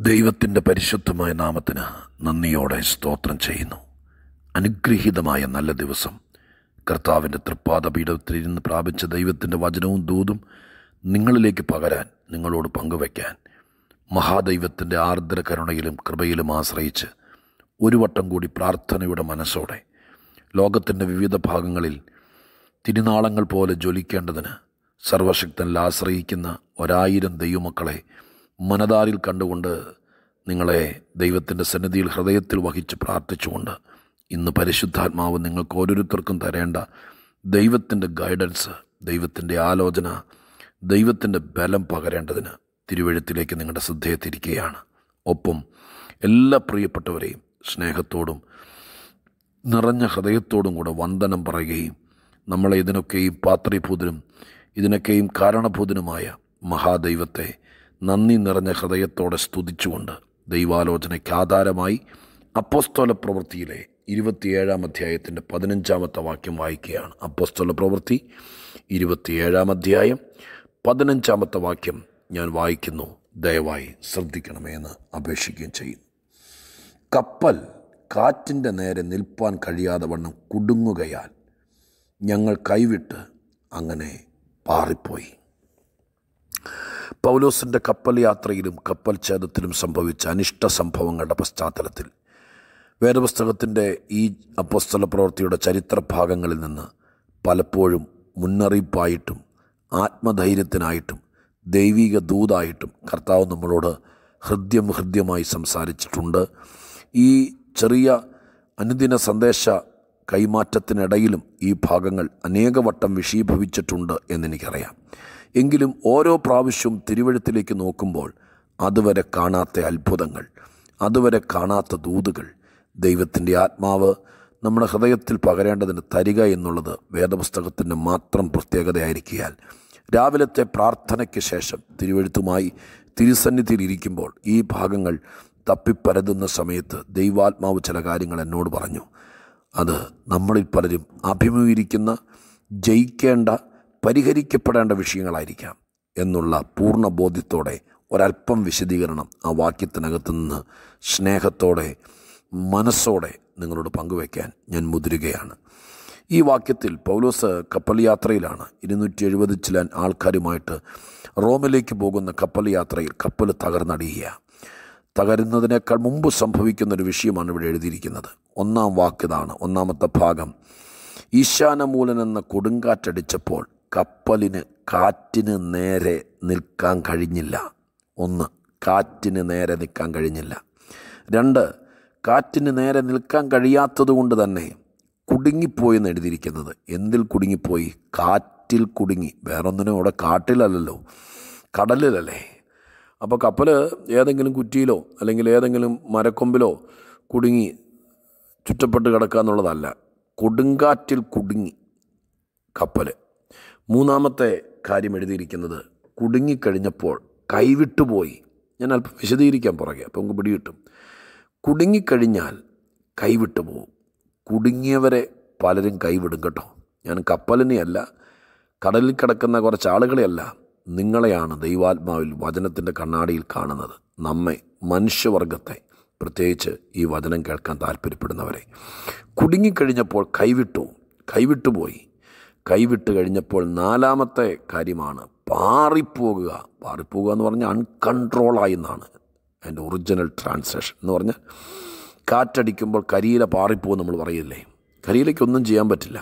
ദൈവത്തിൻ്റെ പരിശുദ്ധമായ നാമത്തിന് നന്ദിയോടെ സ്തോത്രം ചെയ്യുന്നു അനുഗ്രഹീതമായ നല്ല ദിവസം കർത്താവിൻ്റെ തൃപ്പാദപീഠത്തിൽ ഇരുന്ന് പ്രാപിച്ച ദൈവത്തിൻ്റെ വചനവും ദൂതും നിങ്ങളിലേക്ക് പകരാൻ നിങ്ങളോട് പങ്കുവയ്ക്കാൻ മഹാദൈവത്തിൻ്റെ ആർദ്ര കരുണയിലും കൃപയിലും ആശ്രയിച്ച് ഒരു വട്ടം കൂടി പ്രാർത്ഥനയുടെ മനസ്സോടെ ലോകത്തിൻ്റെ വിവിധ ഭാഗങ്ങളിൽ തിരുനാളങ്ങൾ പോലെ ജ്വലിക്കേണ്ടതിന് സർവശക്തനിൽ ആശ്രയിക്കുന്ന ഒരായിരം ദൈവമക്കളെ മനതാരിൽ കണ്ടുകൊണ്ട് നിങ്ങളെ ദൈവത്തിൻ്റെ സന്നിധിയിൽ ഹൃദയത്തിൽ വഹിച്ച് പ്രാർത്ഥിച്ചുകൊണ്ട് ഇന്ന് പരിശുദ്ധാത്മാവ് നിങ്ങൾക്ക് ഓരോരുത്തർക്കും തരേണ്ട ദൈവത്തിൻ്റെ ഗൈഡൻസ് ദൈവത്തിൻ്റെ ആലോചന ദൈവത്തിൻ്റെ ബലം പകരേണ്ടതിന് തിരുവഴുത്തിലേക്ക് നിങ്ങളുടെ ശ്രദ്ധയെ തിരിക്കുകയാണ് ഒപ്പം എല്ലാ പ്രിയപ്പെട്ടവരെയും സ്നേഹത്തോടും നിറഞ്ഞ ഹൃദയത്തോടും കൂടെ വന്ദനം പറയുകയും നമ്മളെ ഇതിനൊക്കെയും പാത്രീഭൂതനും ഇതിനൊക്കെയും കാരണഭൂതനുമായ മഹാദൈവത്തെ നന്ദി നിറഞ്ഞ ഹൃദയത്തോടെ സ്തുതിച്ചുകൊണ്ട് ദൈവാലോചനയ്ക്ക് ആധാരമായി അപ്പോസ്തോല പ്രവൃത്തിയിലെ ഇരുപത്തിയേഴാം അധ്യായത്തിൻ്റെ പതിനഞ്ചാമത്തെ വാക്യം വായിക്കുകയാണ് അപ്പോസ്തോല പ്രവൃത്തി ഇരുപത്തിയേഴാം അധ്യായം പതിനഞ്ചാമത്തെ വാക്യം ഞാൻ വായിക്കുന്നു ദയവായി ശ്രദ്ധിക്കണമേ എന്ന് അപേക്ഷിക്കുകയും ചെയ്യുന്നു കപ്പൽ കാറ്റിൻ്റെ നേരെ നിൽപ്പാൻ കഴിയാതെ വണ്ണം കുടുങ്ങുകയാൽ ഞങ്ങൾ കൈവിട്ട് അങ്ങനെ പാറിപ്പോയി പൗലോസിൻ്റെ കപ്പൽ യാത്രയിലും കപ്പൽ ഛേദത്തിലും സംഭവിച്ച അനിഷ്ട സംഭവങ്ങളുടെ പശ്ചാത്തലത്തിൽ വേദപുസ്തകത്തിൻ്റെ ഈ അപ്പസ്തല പ്രവൃത്തിയുടെ ചരിത്ര ഭാഗങ്ങളിൽ നിന്ന് പലപ്പോഴും മുന്നറിയിപ്പായിട്ടും ആത്മധൈര്യത്തിനായിട്ടും ദൈവിക ദൂതായിട്ടും കർത്താവ് നമ്മളോട് ഹൃദ്യം ഹൃദ്യമായി സംസാരിച്ചിട്ടുണ്ട് ഈ ചെറിയ അനുദിന സന്ദേശ കൈമാറ്റത്തിനിടയിലും ഈ ഭാഗങ്ങൾ അനേകവട്ടം വിഷീഭവിച്ചിട്ടുണ്ട് എന്നെനിക്കറിയാം എങ്കിലും ഓരോ പ്രാവശ്യവും തിരുവഴുത്തിലേക്ക് നോക്കുമ്പോൾ അതുവരെ കാണാത്ത അത്ഭുതങ്ങൾ അതുവരെ കാണാത്ത ദൂതുകൾ ദൈവത്തിൻ്റെ ആത്മാവ് നമ്മുടെ ഹൃദയത്തിൽ പകരേണ്ടതിന് തരിക എന്നുള്ളത് വേദപുസ്തകത്തിൻ്റെ മാത്രം പ്രത്യേകതയായിരിക്കിയാൽ രാവിലത്തെ പ്രാർത്ഥനയ്ക്ക് ശേഷം തിരുവഴുത്തുമായി തിരുസന്നിധിയിൽ ഇരിക്കുമ്പോൾ ഈ ഭാഗങ്ങൾ തപ്പിപ്പരതുന്ന സമയത്ത് ദൈവാത്മാവ് ചില കാര്യങ്ങൾ എന്നോട് പറഞ്ഞു അത് നമ്മളിൽ പലരും അഭിമുഖീകരിക്കുന്ന ജയിക്കേണ്ട പരിഹരിക്കപ്പെടേണ്ട വിഷയങ്ങളായിരിക്കാം എന്നുള്ള പൂർണ്ണ ബോധ്യത്തോടെ ഒരല്പം വിശദീകരണം ആ വാക്യത്തിനകത്ത് നിന്ന് സ്നേഹത്തോടെ മനസ്സോടെ നിങ്ങളോട് പങ്കുവയ്ക്കാൻ ഞാൻ മുതിരുകയാണ് ഈ വാക്യത്തിൽ പൗലോസ് കപ്പൽ യാത്രയിലാണ് ഇരുന്നൂറ്റി എഴുപത് ചില ആൾക്കാരുമായിട്ട് റോമിലേക്ക് പോകുന്ന കപ്പൽ യാത്രയിൽ കപ്പൽ തകർന്നടിയുക തകരുന്നതിനേക്കാൾ മുമ്പ് സംഭവിക്കുന്ന ഒരു വിഷയമാണ് ഇവിടെ എഴുതിയിരിക്കുന്നത് ഒന്നാം വാക്കിതാണ് ഒന്നാമത്തെ ഭാഗം ഈശാനമൂലൻ എന്ന കൊടുങ്കാറ്റടിച്ചപ്പോൾ കപ്പലിന് കാറ്റിന് നേരെ നിൽക്കാൻ കഴിഞ്ഞില്ല ഒന്ന് കാറ്റിന് നേരെ നിൽക്കാൻ കഴിഞ്ഞില്ല രണ്ട് കാറ്റിന് നേരെ നിൽക്കാൻ കഴിയാത്തത് കൊണ്ട് തന്നെ കുടുങ്ങിപ്പോയി എന്ന് എഴുതിയിരിക്കുന്നത് എന്തിൽ കുടുങ്ങിപ്പോയി കാറ്റിൽ കുടുങ്ങി വേറൊന്നിനും അവിടെ കാട്ടിലല്ലല്ലോ കടലിലല്ലേ അപ്പോൾ കപ്പൽ ഏതെങ്കിലും കുറ്റിയിലോ അല്ലെങ്കിൽ ഏതെങ്കിലും മരക്കൊമ്പിലോ കുടുങ്ങി ചുറ്റപ്പെട്ട് കിടക്കുക എന്നുള്ളതല്ല കൊടുങ്കാറ്റിൽ കുടുങ്ങി കപ്പൽ മൂന്നാമത്തെ കാര്യം എഴുതിയിരിക്കുന്നത് കുടുങ്ങിക്കഴിഞ്ഞപ്പോൾ കൈവിട്ടുപോയി ഞാൻ അല്പം വിശദീകരിക്കാൻ പുറകെ അപ്പോൾ നമുക്ക് പിടികിട്ടും കുടുങ്ങിക്കഴിഞ്ഞാൽ കൈവിട്ടു പോകും കുടുങ്ങിയവരെ പലരും കൈവിടും കേട്ടോ ഞാൻ കപ്പലിനെയല്ല കടലിൽ കിടക്കുന്ന കുറച്ച് ആളുകളെയല്ല നിങ്ങളെയാണ് ദൈവാത്മാവിൽ വചനത്തിൻ്റെ കണ്ണാടിയിൽ കാണുന്നത് നമ്മെ മനുഷ്യവർഗത്തെ പ്രത്യേകിച്ച് ഈ വചനം കേൾക്കാൻ താല്പര്യപ്പെടുന്നവരെ കുടുങ്ങിക്കഴിഞ്ഞപ്പോൾ കൈവിട്ടു കൈവിട്ടുപോയി കൈവിട്ട് കഴിഞ്ഞപ്പോൾ നാലാമത്തെ കാര്യമാണ് പാറിപ്പോകുക പാറിപ്പോകുക എന്ന് പറഞ്ഞാൽ അൺകൺട്രോളായി എന്നാണ് അതിൻ്റെ ഒറിജിനൽ ട്രാൻസ്ലേഷൻ എന്ന് പറഞ്ഞാൽ കാറ്റടിക്കുമ്പോൾ കരിയില പാറിപ്പോകും നമ്മൾ പറയില്ലേ കരിയിലയ്ക്കൊന്നും ചെയ്യാൻ പറ്റില്ല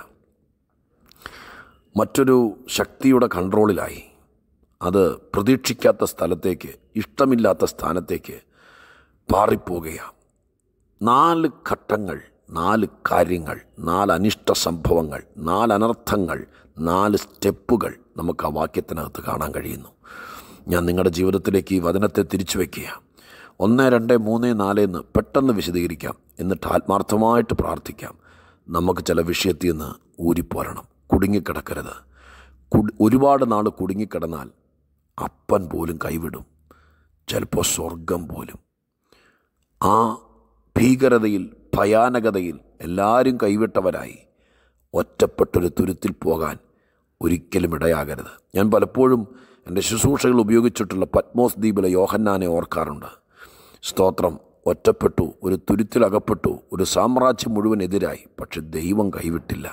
മറ്റൊരു ശക്തിയുടെ കൺട്രോളിലായി അത് പ്രതീക്ഷിക്കാത്ത സ്ഥലത്തേക്ക് ഇഷ്ടമില്ലാത്ത സ്ഥാനത്തേക്ക് പാറിപ്പോകുകയാണ് നാല് ഘട്ടങ്ങൾ നാല് കാര്യങ്ങൾ നാല് അനിഷ്ട സംഭവങ്ങൾ നാല് അനർത്ഥങ്ങൾ നാല് സ്റ്റെപ്പുകൾ നമുക്ക് ആ വാക്യത്തിനകത്ത് കാണാൻ കഴിയുന്നു ഞാൻ നിങ്ങളുടെ ജീവിതത്തിലേക്ക് ഈ വചനത്തെ തിരിച്ചു വയ്ക്കുക ഒന്ന് രണ്ട് മൂന്ന് നാല് എന്ന് പെട്ടെന്ന് വിശദീകരിക്കാം എന്നിട്ട് ആത്മാർത്ഥമായിട്ട് പ്രാർത്ഥിക്കാം നമുക്ക് ചില വിഷയത്തിൽ നിന്ന് ഊരിപ്പോരണം കുടുങ്ങിക്കിടക്കരുത് ഒരുപാട് നാൾ കുടുങ്ങിക്കിടന്നാൽ അപ്പൻ പോലും കൈവിടും ചിലപ്പോൾ സ്വർഗം പോലും ആ ഭീകരതയിൽ ഭയാനകതയിൽ എല്ലാവരും കൈവിട്ടവരായി ഒറ്റപ്പെട്ടൊരു തുരുത്തിൽ പോകാൻ ഒരിക്കലും ഇടയാകരുത് ഞാൻ പലപ്പോഴും എൻ്റെ ശുശ്രൂഷകൾ ഉപയോഗിച്ചിട്ടുള്ള പത്മോസ് ദ്വീപിലെ യോഹന്നാനെ ഓർക്കാറുണ്ട് സ്തോത്രം ഒറ്റപ്പെട്ടു ഒരു തുരുത്തിലകപ്പെട്ടു ഒരു സാമ്രാജ്യം മുഴുവൻ എതിരായി പക്ഷെ ദൈവം കൈവിട്ടില്ല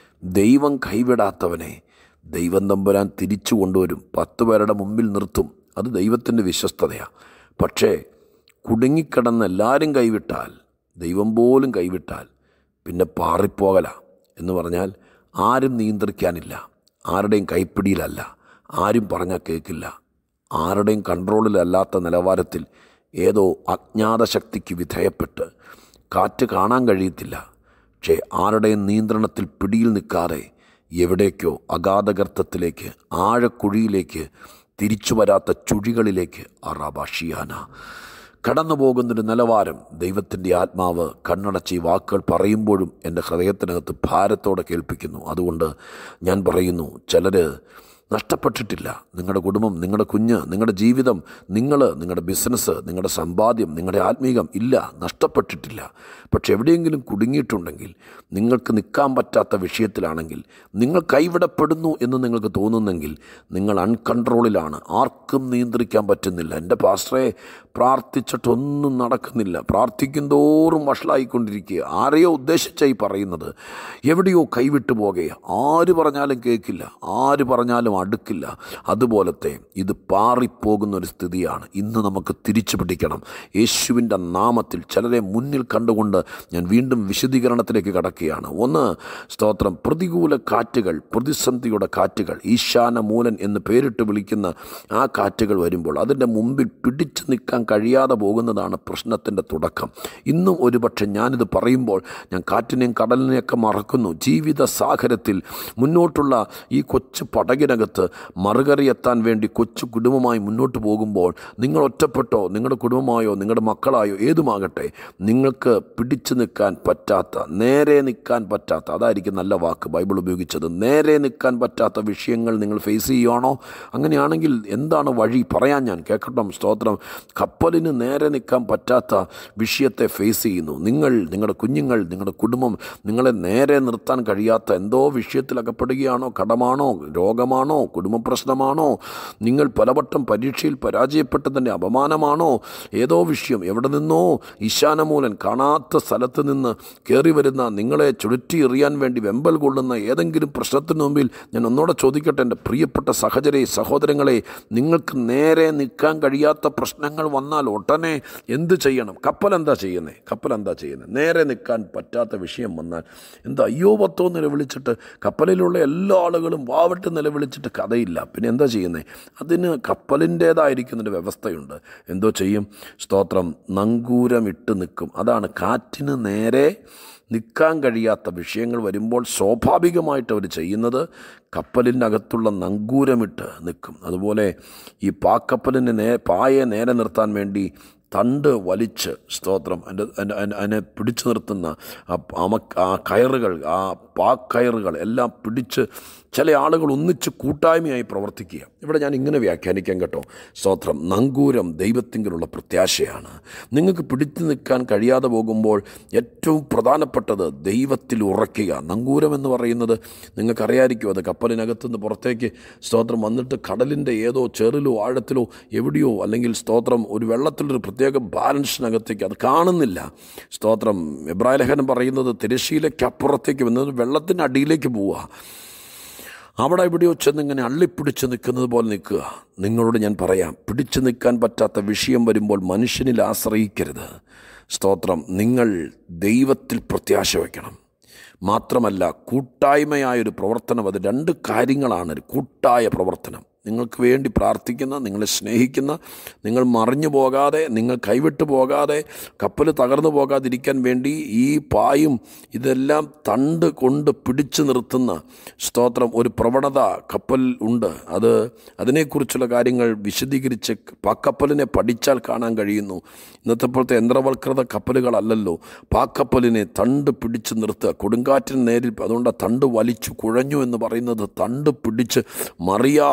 ദൈവം കൈവിടാത്തവനെ ദൈവം തമ്പുരാൻ തിരിച്ചു കൊണ്ടുവരും പത്ത് പേരുടെ മുമ്പിൽ നിർത്തും അത് ദൈവത്തിൻ്റെ വിശ്വസ്തതയാണ് പക്ഷേ കുടുങ്ങിക്കിടന്ന് എല്ലാവരും കൈവിട്ടാൽ ദൈവം പോലും കൈവിട്ടാൽ പിന്നെ പാറിപ്പോകല എന്ന് പറഞ്ഞാൽ ആരും നിയന്ത്രിക്കാനില്ല ആരുടെയും കൈപ്പിടിയിലല്ല ആരും പറഞ്ഞാൽ കേൾക്കില്ല ആരുടെയും കൺട്രോളിലല്ലാത്ത നിലവാരത്തിൽ ഏതോ അജ്ഞാത ശക്തിക്ക് വിധേയപ്പെട്ട് കാറ്റ് കാണാൻ കഴിയത്തില്ല പക്ഷേ ആരുടെയും നിയന്ത്രണത്തിൽ പിടിയിൽ നിൽക്കാതെ എവിടേക്കോ അഗാധഗർത്തത്തിലേക്ക് ആഴക്കുഴിയിലേക്ക് തിരിച്ചു വരാത്ത ചുഴികളിലേക്ക് അറാബാഷിയാന കടന്നു പോകുന്നൊരു നിലവാരം ദൈവത്തിൻ്റെ ആത്മാവ് കണ്ണടച്ച് ഈ വാക്കുകൾ പറയുമ്പോഴും എൻ്റെ ഹൃദയത്തിനകത്ത് ഭാരത്തോടെ കേൾപ്പിക്കുന്നു അതുകൊണ്ട് ഞാൻ പറയുന്നു ചിലർ നഷ്ടപ്പെട്ടിട്ടില്ല നിങ്ങളുടെ കുടുംബം നിങ്ങളുടെ കുഞ്ഞ് നിങ്ങളുടെ ജീവിതം നിങ്ങൾ നിങ്ങളുടെ ബിസിനസ് നിങ്ങളുടെ സമ്പാദ്യം നിങ്ങളുടെ ആത്മീകം ഇല്ല നഷ്ടപ്പെട്ടിട്ടില്ല പക്ഷെ എവിടെയെങ്കിലും കുടുങ്ങിയിട്ടുണ്ടെങ്കിൽ നിങ്ങൾക്ക് നിൽക്കാൻ പറ്റാത്ത വിഷയത്തിലാണെങ്കിൽ നിങ്ങൾ കൈവിടപ്പെടുന്നു എന്ന് നിങ്ങൾക്ക് തോന്നുന്നെങ്കിൽ നിങ്ങൾ അൺകൺട്രോളിലാണ് ആർക്കും നിയന്ത്രിക്കാൻ പറ്റുന്നില്ല എൻ്റെ പാസ്റ്ററെ പ്രാർത്ഥിച്ചിട്ടൊന്നും നടക്കുന്നില്ല പ്രാർത്ഥിക്കും തോറും വഷളായിക്കൊണ്ടിരിക്കുക ആരെയോ ഉദ്ദേശിച്ചായി പറയുന്നത് എവിടെയോ കൈവിട്ടു പോകുക ആര് പറഞ്ഞാലും കേൾക്കില്ല ആര് പറഞ്ഞാലും അടുക്കില്ല അതുപോലത്തെ ഇത് പാറിപ്പോകുന്ന ഒരു സ്ഥിതിയാണ് ഇന്ന് നമുക്ക് തിരിച്ചു പിടിക്കണം യേശുവിൻ്റെ നാമത്തിൽ ചിലരെ മുന്നിൽ കണ്ടുകൊണ്ട് ഞാൻ വീണ്ടും വിശദീകരണത്തിലേക്ക് കടക്കുകയാണ് ഒന്ന് സ്തോത്രം പ്രതികൂല കാറ്റുകൾ പ്രതിസന്ധിയുടെ കാറ്റുകൾ ഈശാന മൂലൻ എന്ന് പേരിട്ട് വിളിക്കുന്ന ആ കാറ്റുകൾ വരുമ്പോൾ അതിൻ്റെ മുമ്പിൽ പിടിച്ചു നിൽക്കാൻ കഴിയാതെ പോകുന്നതാണ് പ്രശ്നത്തിൻ്റെ തുടക്കം ഇന്നും ഒരുപക്ഷെ ഞാനിത് പറയുമ്പോൾ ഞാൻ കാറ്റിനെയും കടലിനെയൊക്കെ മറക്കുന്നു ജീവിത സാഹരത്തിൽ മുന്നോട്ടുള്ള ഈ കൊച്ചു പടകിനകത്ത് മറുകറി എത്താൻ വേണ്ടി കൊച്ചു കുടുംബമായി മുന്നോട്ട് പോകുമ്പോൾ നിങ്ങൾ ഒറ്റപ്പെട്ടോ നിങ്ങളുടെ കുടുംബമായോ നിങ്ങളുടെ മക്കളായോ ഏതുമാകട്ടെ നിങ്ങൾക്ക് പിടിച്ചു നിൽക്കാൻ പറ്റാത്ത നേരെ നിൽക്കാൻ പറ്റാത്ത അതായിരിക്കും നല്ല വാക്ക് ബൈബിൾ ഉപയോഗിച്ചത് നേരെ നിൽക്കാൻ പറ്റാത്ത വിഷയങ്ങൾ നിങ്ങൾ ഫേസ് ചെയ്യുവാണോ അങ്ങനെയാണെങ്കിൽ എന്താണ് വഴി പറയാൻ ഞാൻ കേൾക്കട്ടെ സ്തോത്രം കപ്പലിന് നേരെ നിൽക്കാൻ പറ്റാത്ത വിഷയത്തെ ഫേസ് ചെയ്യുന്നു നിങ്ങൾ നിങ്ങളുടെ കുഞ്ഞുങ്ങൾ നിങ്ങളുടെ കുടുംബം നിങ്ങളെ നേരെ നിർത്താൻ കഴിയാത്ത എന്തോ വിഷയത്തിൽ അകപ്പെടുകയാണോ കടമാണോ രോഗമാണോ കുടുംബ പ്രശ്നമാണോ നിങ്ങൾ പലവട്ടം പരീക്ഷയിൽ പരാജയപ്പെട്ടതിൻ്റെ അപമാനമാണോ ഏതോ വിഷയം എവിടെ നിന്നോ ഈശാനമൂലൻ കാണാത്ത സ്ഥലത്ത് നിന്ന് കയറി വരുന്ന നിങ്ങളെ ചുഴറ്റി എറിയാൻ വേണ്ടി വെമ്പൽ കൊള്ളുന്ന ഏതെങ്കിലും പ്രശ്നത്തിന് മുമ്പിൽ ഞാൻ ഒന്നോടെ ചോദിക്കട്ടെ എൻ്റെ പ്രിയപ്പെട്ട സഹചരെ സഹോദരങ്ങളെ നിങ്ങൾക്ക് നേരെ നിൽക്കാൻ കഴിയാത്ത പ്രശ്നങ്ങൾ വന്നാൽ ഉടനെ എന്ത് ചെയ്യണം കപ്പൽ എന്താ ചെയ്യുന്നത് കപ്പൽ എന്താ ചെയ്യുന്നത് നേരെ നിൽക്കാൻ പറ്റാത്ത വിഷയം വന്നാൽ എന്താ അയ്യോ പത്തോ നിലവിളിച്ചിട്ട് കപ്പലിലുള്ള എല്ലാ ആളുകളും വാവിട്ട് നിലവിളിച്ചിട്ട് കഥയില്ല പിന്നെ എന്താ ചെയ്യുന്നത് അതിന് കപ്പലിൻ്റേതായിരിക്കുന്നൊരു വ്യവസ്ഥയുണ്ട് എന്തോ ചെയ്യും സ്തോത്രം നങ്കൂരമിട്ട് നിൽക്കും അതാണ് കാറ്റിന് നേരെ നിൽക്കാൻ കഴിയാത്ത വിഷയങ്ങൾ വരുമ്പോൾ സ്വാഭാവികമായിട്ട് അവർ ചെയ്യുന്നത് കപ്പലിനകത്തുള്ള നങ്കൂരമിട്ട് നിൽക്കും അതുപോലെ ഈ പാക്കപ്പലിനെ നേ പായെ നേരെ നിർത്താൻ വേണ്ടി തണ്ട് വലിച്ച് സ്തോത്രം അതിൻ്റെ അതിനെ പിടിച്ചു നിർത്തുന്ന ആ അമ ആ കയറുകൾ ആ പാക്കയറുകൾ എല്ലാം പിടിച്ച് ചില ആളുകൾ ഒന്നിച്ച് കൂട്ടായ്മയായി പ്രവർത്തിക്കുക ഇവിടെ ഞാൻ ഇങ്ങനെ വ്യാഖ്യാനിക്കാൻ കേട്ടോ സ്തോത്രം നങ്കൂരം ദൈവത്തിങ്കിലുള്ള പ്രത്യാശയാണ് നിങ്ങൾക്ക് പിടിച്ചു നിൽക്കാൻ കഴിയാതെ പോകുമ്പോൾ ഏറ്റവും പ്രധാനപ്പെട്ടത് ദൈവത്തിൽ ഉറയ്ക്കുക നങ്കൂരം എന്ന് പറയുന്നത് നിങ്ങൾക്കറിയായിരിക്കും അത് കപ്പലിനകത്തുനിന്ന് പുറത്തേക്ക് സ്തോത്രം വന്നിട്ട് കടലിൻ്റെ ഏതോ ചെറിലോ ആഴത്തിലോ എവിടെയോ അല്ലെങ്കിൽ സ്തോത്രം ഒരു വെള്ളത്തിലൊരു പ്രത്യേക ബാലൻസിനകത്തേക്ക് അത് കാണുന്നില്ല സ്തോത്രം എബ്രാഹിം ലേഖനം പറയുന്നത് തിരശീലയ്ക്കപ്പുറത്തേക്ക് വന്നത് വെള്ളത്തിൻ്റെ അടിയിലേക്ക് പോവുക അവിടെ എവിടെയോ ചെന്ന് ഇങ്ങനെ അള്ളിപ്പിടിച്ച് നിൽക്കുന്നത് പോലെ നിൽക്കുക നിങ്ങളോട് ഞാൻ പറയാം പിടിച്ചു നിൽക്കാൻ പറ്റാത്ത വിഷയം വരുമ്പോൾ മനുഷ്യനിൽ ആശ്രയിക്കരുത് സ്തോത്രം നിങ്ങൾ ദൈവത്തിൽ പ്രത്യാശ വയ്ക്കണം മാത്രമല്ല കൂട്ടായ്മയായൊരു പ്രവർത്തനം അത് രണ്ട് കാര്യങ്ങളാണ് ഒരു കൂട്ടായ പ്രവർത്തനം നിങ്ങൾക്ക് വേണ്ടി പ്രാർത്ഥിക്കുന്ന നിങ്ങളെ സ്നേഹിക്കുന്ന നിങ്ങൾ മറിഞ്ഞു പോകാതെ നിങ്ങൾ കൈവിട്ടു പോകാതെ കപ്പൽ തകർന്നു പോകാതിരിക്കാൻ വേണ്ടി ഈ പായും ഇതെല്ലാം തണ്ട് കൊണ്ട് പിടിച്ചു നിർത്തുന്ന സ്തോത്രം ഒരു പ്രവണത കപ്പൽ ഉണ്ട് അത് അതിനെക്കുറിച്ചുള്ള കാര്യങ്ങൾ വിശദീകരിച്ച് പാക്കപ്പലിനെ പഠിച്ചാൽ കാണാൻ കഴിയുന്നു ഇന്നത്തെ പോലത്തെ യന്ത്രവൽകൃത കപ്പലുകളല്ലല്ലോ പാക്കപ്പലിനെ തണ്ട് പിടിച്ചു നിർത്തുക കൊടുങ്കാറ്റിന് നേരിൽ അതുകൊണ്ട് തണ്ട് വലിച്ചു കുഴഞ്ഞു എന്ന് പറയുന്നത് തണ്ട് പിടിച്ച് മറിയാതെ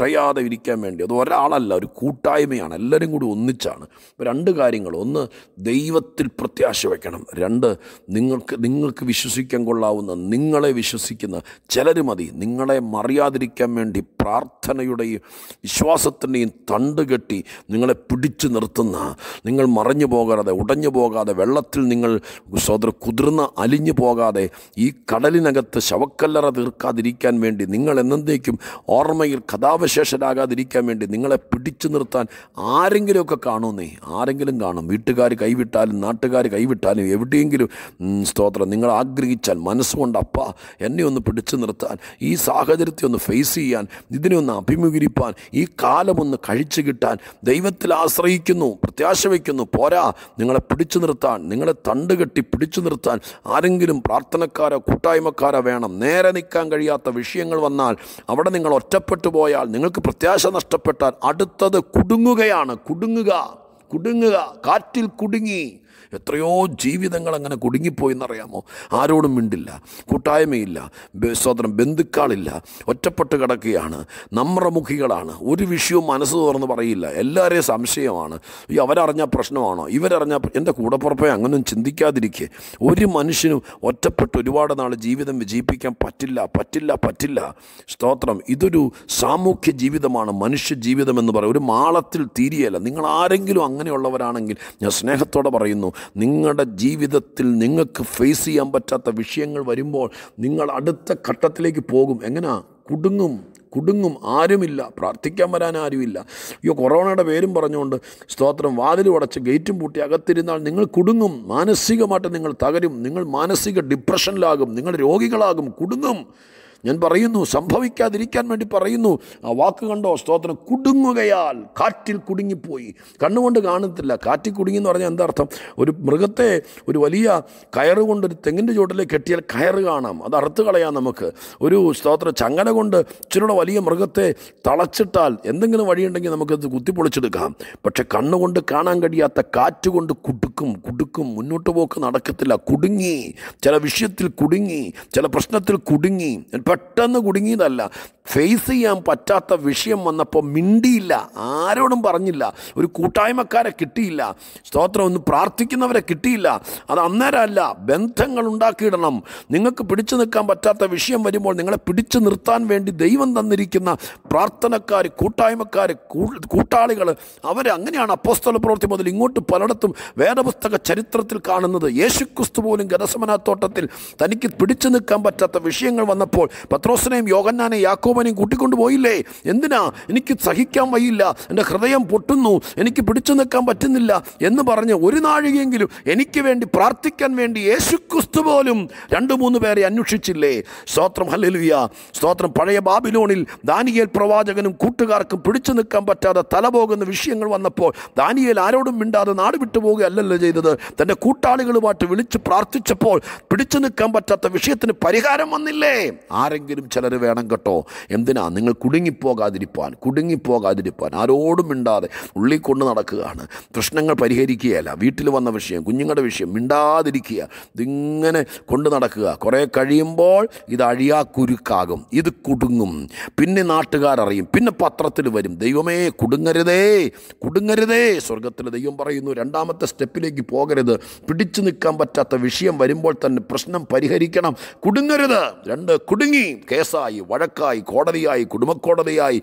ഉടയാതെ ഇരിക്കാൻ വേണ്ടി അത് ഒരാളല്ല ഒരു കൂട്ടായ്മയാണ് എല്ലാവരും കൂടി ഒന്നിച്ചാണ് ഇപ്പോൾ രണ്ട് കാര്യങ്ങൾ ഒന്ന് ദൈവത്തിൽ പ്രത്യാശ വയ്ക്കണം രണ്ട് നിങ്ങൾക്ക് നിങ്ങൾക്ക് വിശ്വസിക്കാൻ കൊള്ളാവുന്ന നിങ്ങളെ വിശ്വസിക്കുന്ന ചിലർ മതി നിങ്ങളെ മറിയാതിരിക്കാൻ വേണ്ടി പ്രാർത്ഥനയുടെയും വിശ്വാസത്തിൻ്റെയും തണ്ട് കെട്ടി നിങ്ങളെ പിടിച്ചു നിർത്തുന്ന നിങ്ങൾ മറഞ്ഞു പോകാതെ ഉടഞ്ഞു പോകാതെ വെള്ളത്തിൽ നിങ്ങൾ സോദര കുതിർന്ന് അലിഞ്ഞു പോകാതെ ഈ കടലിനകത്ത് ശവക്കല്ലറ തീർക്കാതിരിക്കാൻ വേണ്ടി നിങ്ങൾ എന്നേക്കും ഓർമ്മയിൽ കഥാവശേഷരാകാതിരിക്കാൻ വേണ്ടി നിങ്ങളെ പിടിച്ചു നിർത്താൻ ആരെങ്കിലുമൊക്കെ കാണുന്നേ ആരെങ്കിലും കാണും വീട്ടുകാർ കൈവിട്ടാലും നാട്ടുകാർ കൈവിട്ടാലും എവിടെയെങ്കിലും ഉം, സ്തോത്രം നിങ്ങൾ ആഗ്രഹിച്ചാൽ മനസ്സുകൊണ്ട് അപ്പ എന്നെ ഒന്ന് പിടിച്ചു നിർത്താൻ ഈ സാഹചര്യത്തെ ഒന്ന് ഫേസ് ചെയ്യാൻ ഇതിനെ ഒന്ന് അഭിമുഖീകരിപ്പാൻ ഈ കാലമൊന്ന് കഴിച്ചു കിട്ടാൻ ദൈവത്തിൽ ആശ്രയിക്കുന്നു പ്രത്യാശ വയ്ക്കുന്നു പോരാ നിങ്ങളെ പിടിച്ചു നിർത്താൻ നിങ്ങളെ തണ്ട് കെട്ടി പിടിച്ചു നിർത്താൻ ആരെങ്കിലും പ്രാർത്ഥനക്കാരോ കൂട്ടായ്മക്കാരോ വേണം നേരെ നിൽക്കാൻ കഴിയാത്ത വിഷയങ്ങൾ വന്നാൽ അവിടെ നിങ്ങൾ ഒറ്റപ്പെട്ടു പോയാൽ നിങ്ങൾക്ക് പ്രത്യാശ നഷ്ടപ്പെട്ടാൽ അടുത്തത് കുടുങ്ങുകയാണ് കുടുങ്ങുക കുടുങ്ങുക കാറ്റിൽ കുടുങ്ങി എത്രയോ ജീവിതങ്ങൾ അങ്ങനെ കുടുങ്ങിപ്പോയി എന്നറിയാമോ ആരോടും മിണ്ടില്ല കൂട്ടായ്മയില്ല ബ- സ്വതന്ത്രം ബന്ധുക്കളില്ല ഒറ്റപ്പെട്ട് കിടക്കുകയാണ് നമ്രമുഖികളാണ് ഒരു വിഷയവും മനസ്സ് തുറന്ന് പറയില്ല എല്ലാവരെയും സംശയമാണ് ഈ അവരറിഞ്ഞ പ്രശ്നമാണോ ഇവരറിഞ്ഞ എൻ്റെ കൂടപ്പുറപ്പെ അങ്ങനൊന്നും ചിന്തിക്കാതിരിക്കെ ഒരു മനുഷ്യനും ഒറ്റപ്പെട്ട് ഒരുപാട് നാൾ ജീവിതം വിജയിപ്പിക്കാൻ പറ്റില്ല പറ്റില്ല പറ്റില്ല സ്തോത്രം ഇതൊരു സാമൂഹ്യ ജീവിതമാണ് മനുഷ്യ ജീവിതം എന്ന് പറയും ഒരു മാളത്തിൽ തീരിയല്ല നിങ്ങൾ ആരെങ്കിലും അങ്ങനെയുള്ളവരാണെങ്കിൽ ഞാൻ സ്നേഹത്തോടെ പറയുന്നു നിങ്ങളുടെ ജീവിതത്തിൽ നിങ്ങൾക്ക് ഫേസ് ചെയ്യാൻ പറ്റാത്ത വിഷയങ്ങൾ വരുമ്പോൾ നിങ്ങൾ അടുത്ത ഘട്ടത്തിലേക്ക് പോകും എങ്ങനെയാ കുടുങ്ങും കുടുങ്ങും ആരുമില്ല പ്രാർത്ഥിക്കാൻ വരാൻ ആരുമില്ല അയ്യോ കൊറോണയുടെ പേരും പറഞ്ഞുകൊണ്ട് സ്തോത്രം വാതിലും അടച്ച് ഗേറ്റും പൂട്ടി അകത്തിരുന്നാൽ നിങ്ങൾ കുടുങ്ങും മാനസികമായിട്ട് നിങ്ങൾ തകരും നിങ്ങൾ മാനസിക ഡിപ്രഷനിലാകും നിങ്ങൾ രോഗികളാകും കുടുങ്ങും ഞാൻ പറയുന്നു സംഭവിക്കാതിരിക്കാൻ വേണ്ടി പറയുന്നു ആ വാക്ക് കണ്ടോ സ്തോത്രം കുടുങ്ങുകയാൽ കാറ്റിൽ കുടുങ്ങിപ്പോയി കണ്ണുകൊണ്ട് കാണത്തില്ല കാറ്റിൽ കുടുങ്ങി എന്ന് പറഞ്ഞാൽ എന്താ അർത്ഥം ഒരു മൃഗത്തെ ഒരു വലിയ കയറ് കൊണ്ട് ഒരു തെങ്ങിൻ്റെ ചുവട്ടിലേക്ക് കെട്ടിയാൽ കയറ് കാണാം അത് അറുത്ത് കളയാം നമുക്ക് ഒരു സ്തോത്ര ചങ്ങല കൊണ്ട് ഇച്ചിരിയുടെ വലിയ മൃഗത്തെ തളച്ചിട്ടാൽ എന്തെങ്കിലും വഴിയുണ്ടെങ്കിൽ നമുക്കത് കുത്തിപ്പൊളിച്ചെടുക്കാം പക്ഷെ കണ്ണുകൊണ്ട് കാണാൻ കഴിയാത്ത കാറ്റ് കൊണ്ട് കുടുക്കും കുടുക്കും മുന്നോട്ട് പോക്ക് നടക്കത്തില്ല കുടുങ്ങി ചില വിഷയത്തിൽ കുടുങ്ങി ചില പ്രശ്നത്തിൽ കുടുങ്ങി പെട്ടെന്ന് കുടുങ്ങിയതല്ല ഫേസ് ചെയ്യാൻ പറ്റാത്ത വിഷയം വന്നപ്പോൾ മിണ്ടിയില്ല ആരോടും പറഞ്ഞില്ല ഒരു കൂട്ടായ്മക്കാരെ കിട്ടിയില്ല സ്തോത്രം ഒന്ന് പ്രാർത്ഥിക്കുന്നവരെ കിട്ടിയില്ല അത് അന്നേരമല്ല ബന്ധങ്ങൾ ഉണ്ടാക്കിയിടണം നിങ്ങൾക്ക് പിടിച്ചു നിൽക്കാൻ പറ്റാത്ത വിഷയം വരുമ്പോൾ നിങ്ങളെ പിടിച്ചു നിർത്താൻ വേണ്ടി ദൈവം തന്നിരിക്കുന്ന പ്രാർത്ഥനക്കാർ കൂട്ടായ്മക്കാർ കൂട്ടാളികൾ അവർ അങ്ങനെയാണ് അപ്പോസ്തല പ്രവൃത്തി മുതൽ ഇങ്ങോട്ട് പലയിടത്തും വേദപുസ്തക ചരിത്രത്തിൽ കാണുന്നത് യേശുക്രിസ്തു പോലും ഗതസമനാത്തോട്ടത്തിൽ തനിക്ക് പിടിച്ചു നിൽക്കാൻ പറ്റാത്ത വിഷയങ്ങൾ വന്നപ്പോൾ പത്രോസിനെയും യോഗന്നാനെയും യാക്കോബനെയും കൂട്ടിക്കൊണ്ടു പോയില്ലേ എന്തിനാ എനിക്ക് സഹിക്കാൻ വയ്യില്ല എൻ്റെ ഹൃദയം പൊട്ടുന്നു എനിക്ക് പിടിച്ചു നിൽക്കാൻ പറ്റുന്നില്ല എന്ന് പറഞ്ഞ് ഒരു നാഴികയെങ്കിലും എനിക്ക് വേണ്ടി പ്രാർത്ഥിക്കാൻ വേണ്ടി യേശുക്രിസ്തു പോലും രണ്ട് മൂന്ന് പേരെ അന്വേഷിച്ചില്ലേ സ്തോത്രം ഹല്ലേലൂയ സ്തോത്രം പഴയ ബാബിലോണിൽ ദാനിയേൽ പ്രവാചകനും കൂട്ടുകാർക്കും പിടിച്ചു നിൽക്കാൻ പറ്റാതെ തലപോകുന്ന വിഷയങ്ങൾ വന്നപ്പോൾ ദാനിയേൽ ആരോടും മിണ്ടാതെ നാട് വിട്ടു പോവുകയല്ലല്ലോ ചെയ്തത് തൻ്റെ കൂട്ടാളികളുമായിട്ട് വിളിച്ച് പ്രാർത്ഥിച്ചപ്പോൾ പിടിച്ചു നിൽക്കാൻ പറ്റാത്ത വിഷയത്തിന് പരിഹാരം വന്നില്ലേ ആരെങ്കിലും ചിലർ വേണം കേട്ടോ എന്തിനാ നിങ്ങൾ കുടുങ്ങിപ്പോകാതിരിപ്പാൻ കുടുങ്ങിപ്പോകാതിരിപ്പാൻ ആരോടും മിണ്ടാതെ ഉള്ളിൽ കൊണ്ട് നടക്കുകയാണ് പ്രശ്നങ്ങൾ പരിഹരിക്കുകയല്ല വീട്ടിൽ വന്ന വിഷയം കുഞ്ഞുങ്ങളുടെ വിഷയം മിണ്ടാതിരിക്കുക ഇതിങ്ങനെ കൊണ്ട് നടക്കുക കുറേ കഴിയുമ്പോൾ ഇത് അഴിയാ കുരുക്കാകും ഇത് കുടുങ്ങും പിന്നെ നാട്ടുകാരറിയും പിന്നെ പത്രത്തിൽ വരും ദൈവമേ കുടുങ്ങരുതേ കുടുങ്ങരുതേ സ്വർഗത്തിൽ ദൈവം പറയുന്നു രണ്ടാമത്തെ സ്റ്റെപ്പിലേക്ക് പോകരുത് പിടിച്ചു നിൽക്കാൻ പറ്റാത്ത വിഷയം വരുമ്പോൾ തന്നെ പ്രശ്നം പരിഹരിക്കണം കുടുങ്ങരുത് രണ്ട് കുടുങ്ങി കേസായി വഴക്കായി കോടതിയായി കുടുംബക്കോടതിയായി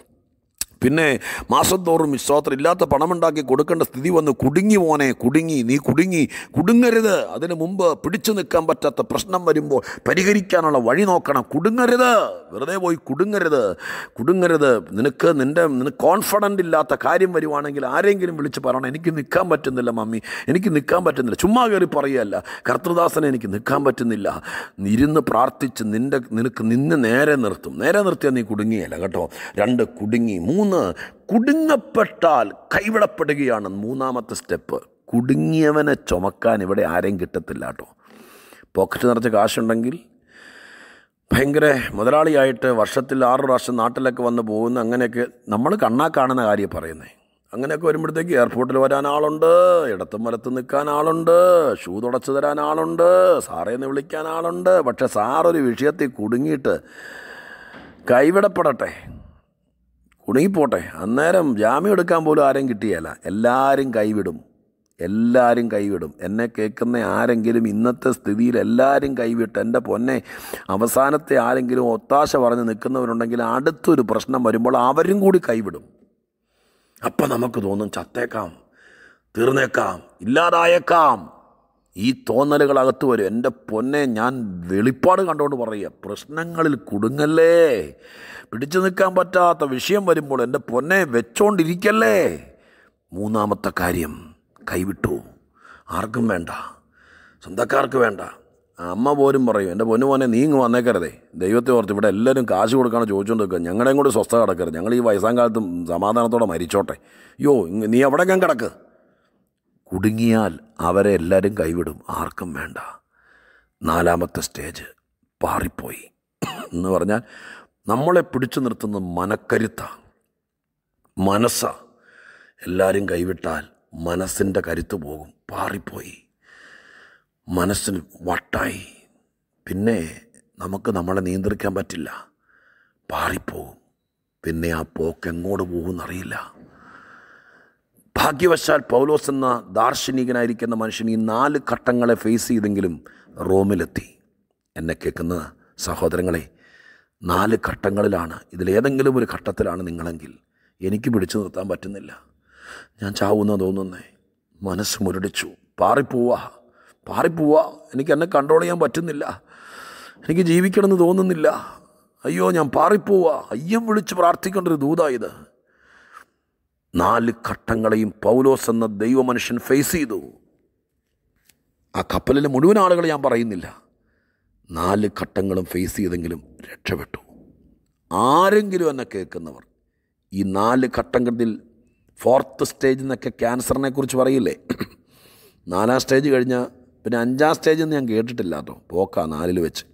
പിന്നെ മാസം തോറും സ്തോത്രം ഇല്ലാത്ത പണമുണ്ടാക്കി കൊടുക്കേണ്ട സ്ഥിതി വന്ന് കുടുങ്ങി മോനെ കുടുങ്ങി നീ കുടുങ്ങി കുടുങ്ങരുത് അതിനു മുമ്പ് പിടിച്ചു നിൽക്കാൻ പറ്റാത്ത പ്രശ്നം വരുമ്പോൾ പരിഹരിക്കാനുള്ള വഴി നോക്കണം കുടുങ്ങരുത് വെറുതെ പോയി കുടുങ്ങരുത് കുടുങ്ങരുത് നിനക്ക് നിൻ്റെ നിനക്ക് കോൺഫിഡൻ്റ് ഇല്ലാത്ത കാര്യം വരുവാണെങ്കിൽ ആരെങ്കിലും വിളിച്ച് പറയണം എനിക്ക് നിൽക്കാൻ പറ്റുന്നില്ല മമ്മി എനിക്ക് നിൽക്കാൻ പറ്റുന്നില്ല ചുമ്മാ കയറി പറയുകയല്ല കർത്തൃദാസനെ എനിക്ക് നിൽക്കാൻ പറ്റുന്നില്ല ഇരുന്ന് പ്രാർത്ഥിച്ച് നിൻ്റെ നിനക്ക് നിന്നെ നേരെ നിർത്തും നേരെ നിർത്തിയാൽ നീ കുടുങ്ങിയല്ല കേട്ടോ രണ്ട് കുടുങ്ങി മൂന്ന് കുടുങ്ങപ്പെട്ടാൽ കൈവിടപ്പെടുകയാണ് മൂന്നാമത്തെ സ്റ്റെപ്പ് കുടുങ്ങിയവനെ ചുമക്കാൻ ഇവിടെ ആരെയും കിട്ടത്തില്ല കേട്ടോ പോക്കറ്റ് നിറച്ച് കാശുണ്ടെങ്കിൽ ഭയങ്കര മുതലാളിയായിട്ട് വർഷത്തിൽ ആറ് പ്രാവശ്യം നാട്ടിലൊക്കെ വന്ന് പോകുന്ന അങ്ങനെയൊക്കെ നമ്മൾ കണ്ണാ കാണുന്ന കാര്യം പറയുന്നത് അങ്ങനെയൊക്കെ വരുമ്പോഴത്തേക്ക് എയർപോർട്ടിൽ വരാൻ ആളുണ്ട് ഇടത്തും വലത്ത് നിൽക്കാൻ ആളുണ്ട് ഷൂ തുടച്ചു തരാൻ ആളുണ്ട് സാറേന്ന് വിളിക്കാൻ ആളുണ്ട് പക്ഷെ സാറൊരു വിഷയത്തിൽ കുടുങ്ങിയിട്ട് കൈവിടപ്പെടട്ടെ കുടുങ്ങിപ്പോട്ടെ അന്നേരം ജാമ്യം എടുക്കാൻ പോലും ആരും കിട്ടിയല്ല എല്ലാവരും കൈവിടും എല്ലാവരും കൈവിടും എന്നെ കേൾക്കുന്ന ആരെങ്കിലും ഇന്നത്തെ സ്ഥിതിയിൽ എല്ലാവരും കൈവിട്ട് എൻ്റെ പൊന്നെ അവസാനത്തെ ആരെങ്കിലും ഒത്താശ പറഞ്ഞ് നിൽക്കുന്നവരുണ്ടെങ്കിൽ അടുത്തൊരു പ്രശ്നം വരുമ്പോൾ അവരും കൂടി കൈവിടും അപ്പം നമുക്ക് തോന്നും ചത്തേക്കാം തീർന്നേക്കാം ഇല്ലാതായേക്കാം ഈ തോന്നലുകളകത്ത് വരും എൻ്റെ പൊന്നെ ഞാൻ വെളിപ്പാട് കണ്ടുകൊണ്ട് പറയുക പ്രശ്നങ്ങളിൽ കുടുങ്ങല്ലേ പിടിച്ചു നിൽക്കാൻ പറ്റാത്ത വിഷയം വരുമ്പോൾ എൻ്റെ പൊന്നെ വെച്ചോണ്ടിരിക്കല്ലേ മൂന്നാമത്തെ കാര്യം കൈവിട്ടു ആർക്കും വേണ്ട സ്വന്തക്കാർക്ക് വേണ്ട അമ്മ പോലും പറയും എൻ്റെ പൊന്നു മോനെ നീ ഇങ്ങ് വന്നേക്കരുതേ ദൈവത്തെ ഓർത്ത് ഇവിടെ എല്ലാവരും കാശ് കൊടുക്കാണ് ചോദിച്ചുകൊണ്ട് നിൽക്കുക ഞങ്ങളുടെയും കൂടി സ്വസ്ഥത കിടക്കരുത് ഞങ്ങൾ ഈ വയസ്സാം കാലത്തും സമാധാനത്തോടെ മരിച്ചോട്ടെ യോ ഇങ്ങ് നീ എവിടെ ഞാൻ കിടക്ക് കുടുങ്ങിയാൽ അവരെ എല്ലാവരും കൈവിടും ആർക്കും വേണ്ട നാലാമത്തെ സ്റ്റേജ് പാറിപ്പോയി എന്ന് പറഞ്ഞാൽ നമ്മളെ പിടിച്ചു നിർത്തുന്ന മനക്കരുത്ത മനസ്സ എല്ലാവരും കൈവിട്ടാൽ മനസ്സിൻ്റെ കരുത്ത് പോകും പാറിപ്പോയി മനസ്സിന് വട്ടായി പിന്നെ നമുക്ക് നമ്മളെ നിയന്ത്രിക്കാൻ പറ്റില്ല പാറിപ്പോകും പിന്നെ ആ പോക്ക് എങ്ങോട്ട് പോകുമെന്നറിയില്ല ഭാഗ്യവശാൽ പൗലോസ് എന്ന ദാർശനികനായിരിക്കുന്ന മനുഷ്യൻ ഈ നാല് ഘട്ടങ്ങളെ ഫേസ് ചെയ്തെങ്കിലും റോമിലെത്തി എന്നെ കേൾക്കുന്ന സഹോദരങ്ങളെ നാല് ഘട്ടങ്ങളിലാണ് ഇതിലേതെങ്കിലും ഒരു ഘട്ടത്തിലാണ് നിങ്ങളെങ്കിൽ എനിക്ക് പിടിച്ചു നിർത്താൻ പറ്റുന്നില്ല ഞാൻ ചാവുന്ന തോന്നുന്നേ മനസ്സ് മുരടിച്ചു പാറിപ്പോവാ പാറിപ്പോവാ എനിക്ക് എന്നെ കൺട്രോൾ ചെയ്യാൻ പറ്റുന്നില്ല എനിക്ക് ജീവിക്കണമെന്ന് തോന്നുന്നില്ല അയ്യോ ഞാൻ പാറിപ്പോവാ അയ്യം വിളിച്ച് പ്രാർത്ഥിക്കേണ്ട ഒരു ദൂതാ ഇത് നാല് ഘട്ടങ്ങളെയും പൗലോസ് എന്ന ദൈവമനുഷ്യൻ ഫേസ് ചെയ്തു ആ കപ്പലിലെ മുഴുവൻ ആളുകൾ ഞാൻ പറയുന്നില്ല നാല് ഘട്ടങ്ങളും ഫേസ് ചെയ്തെങ്കിലും രക്ഷപ്പെട്ടു ആരെങ്കിലും എന്നെ കേൾക്കുന്നവർ ഈ നാല് ഘട്ടങ്ങളിൽ ഫോർത്ത് സ്റ്റേജ് എന്നൊക്കെ ക്യാൻസറിനെ കുറിച്ച് പറയില്ലേ നാലാം സ്റ്റേജ് കഴിഞ്ഞാൽ പിന്നെ അഞ്ചാം സ്റ്റേജ് എന്ന് ഞാൻ കേട്ടിട്ടില്ല കേട്ടോ പോക്കാ നാലിൽ വെച്ച്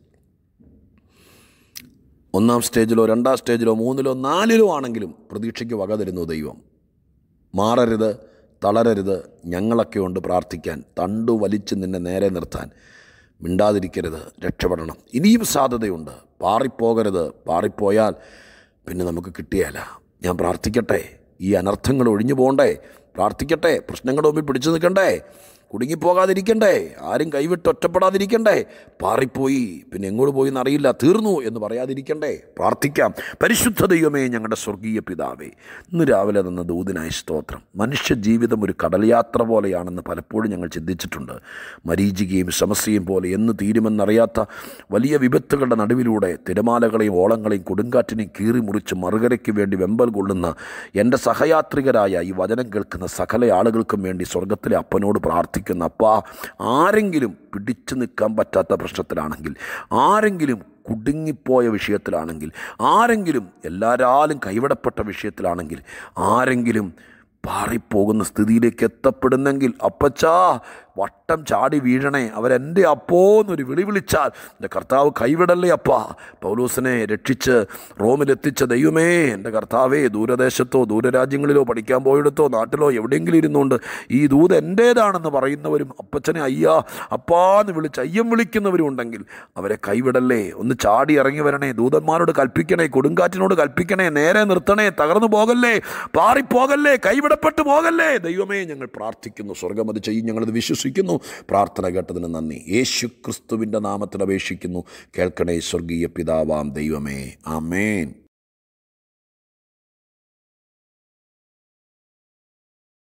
ഒന്നാം സ്റ്റേജിലോ രണ്ടാം സ്റ്റേജിലോ മൂന്നിലോ നാലിലോ ആണെങ്കിലും പ്രതീക്ഷയ്ക്ക് വക തരുന്നു ദൈവം മാറരുത് തളരരുത് ഞങ്ങളൊക്കെ ഉണ്ട് പ്രാർത്ഥിക്കാൻ തണ്ടു വലിച്ച് നിന്നെ നേരെ നിർത്താൻ മിണ്ടാതിരിക്കരുത് രക്ഷപ്പെടണം ഇനിയും സാധ്യതയുണ്ട് പാറിപ്പോകരുത് പാറിപ്പോയാൽ പിന്നെ നമുക്ക് കിട്ടിയാല ഞാൻ പ്രാർത്ഥിക്കട്ടെ ഈ അനർത്ഥങ്ങൾ ഒഴിഞ്ഞു പോകണ്ടേ പ്രാർത്ഥിക്കട്ടെ പ്രശ്നങ്ങളുടെ മുമ്പിൽ പിടിച്ചു നിൽക്കണ്ടേ കുടുങ്ങിപ്പോകാതിരിക്കണ്ടേ ആരും കൈവിട്ട് ഒറ്റപ്പെടാതിരിക്കണ്ടേ പാറിപ്പോയി പിന്നെ എങ്ങോട്ട് പോയി എന്നറിയില്ല തീർന്നു എന്ന് പറയാതിരിക്കണ്ടേ പ്രാർത്ഥിക്കാം പരിശുദ്ധ ദൈവമേ ഞങ്ങളുടെ സ്വർഗീയ പിതാവേ ഇന്ന് രാവിലെ തന്ന ദൂതിനായ സ്തോത്രം മനുഷ്യ ജീവിതം ഒരു കടൽ യാത്ര പോലെയാണെന്ന് പലപ്പോഴും ഞങ്ങൾ ചിന്തിച്ചിട്ടുണ്ട് മരീചികയും സമസ്യയും പോലെ എന്ന് തീരുമെന്നറിയാത്ത വലിയ വിപത്തുകളുടെ നടുവിലൂടെ തിരമാലകളെയും ഓളങ്ങളെയും കൊടുങ്കാറ്റിനെയും കീറി മുറിച്ച് മറുകരയ്ക്ക് വേണ്ടി വെമ്പൽ കൊള്ളുന്ന എൻ്റെ സഹയാത്രികരായ ഈ വചനം കേൾക്കുന്ന സകല ആളുകൾക്കും വേണ്ടി സ്വർഗത്തിലെ അപ്പനോട് പ്രാർത്ഥിക്കുന്നു അപ്പാ ആരെങ്കിലും പിടിച്ചു നിൽക്കാൻ പറ്റാത്ത പ്രശ്നത്തിലാണെങ്കിൽ ആരെങ്കിലും കുടുങ്ങിപ്പോയ വിഷയത്തിലാണെങ്കിൽ ആരെങ്കിലും എല്ലാരാലും കൈവിടപ്പെട്ട വിഷയത്തിലാണെങ്കിൽ ആരെങ്കിലും പാറിപ്പോകുന്ന സ്ഥിതിയിലേക്ക് എത്തപ്പെടുന്നെങ്കിൽ അപ്പച്ചാ വട്ടം ചാടി വീഴണേ അവരെൻ്റെ അപ്പോ എന്നൊരു വിളി വിളിച്ചാൽ എൻ്റെ കർത്താവ് കൈവിടല്ലേ അപ്പാ പൗലൂസിനെ രക്ഷിച്ച് റോമിലെത്തിച്ച ദൈവമേ എൻ്റെ കർത്താവേ ദൂരദേശത്തോ ദൂരരാജ്യങ്ങളിലോ പഠിക്കാൻ പോയിടത്തോ നാട്ടിലോ എവിടെയെങ്കിലും ഇരുന്നുകൊണ്ട് ഈ ദൂത് എൻ്റേതാണെന്ന് പറയുന്നവരും അപ്പച്ചനെ അയ്യാ അപ്പാന്ന് വിളിച്ച് അയ്യം വിളിക്കുന്നവരും ഉണ്ടെങ്കിൽ അവരെ കൈവിടല്ലേ ഒന്ന് ചാടി ഇറങ്ങി വരണേ ദൂതന്മാരോട് കൽപ്പിക്കണേ കൊടുങ്കാറ്റിനോട് കൽപ്പിക്കണേ നേരെ നിർത്തണേ തകർന്നു പോകല്ലേ പാറിപ്പോകല്ലേ കൈവിടപ്പെട്ടു പോകല്ലേ ദൈവമേ ഞങ്ങൾ പ്രാർത്ഥിക്കുന്നു സ്വർഗം അത് ചെയ്യും ഞങ്ങളത് വിശ്വസിക്കുന്നു പ്രാർത്ഥന കേട്ടതിന് നന്ദി യേശു ക്രിസ്തുവിൻ്റെ നാമത്തിൽ അപേക്ഷിക്കുന്നു കേൾക്കണേ സ്വർഗീയ പിതാവാം ദൈവമേ ആമേൻ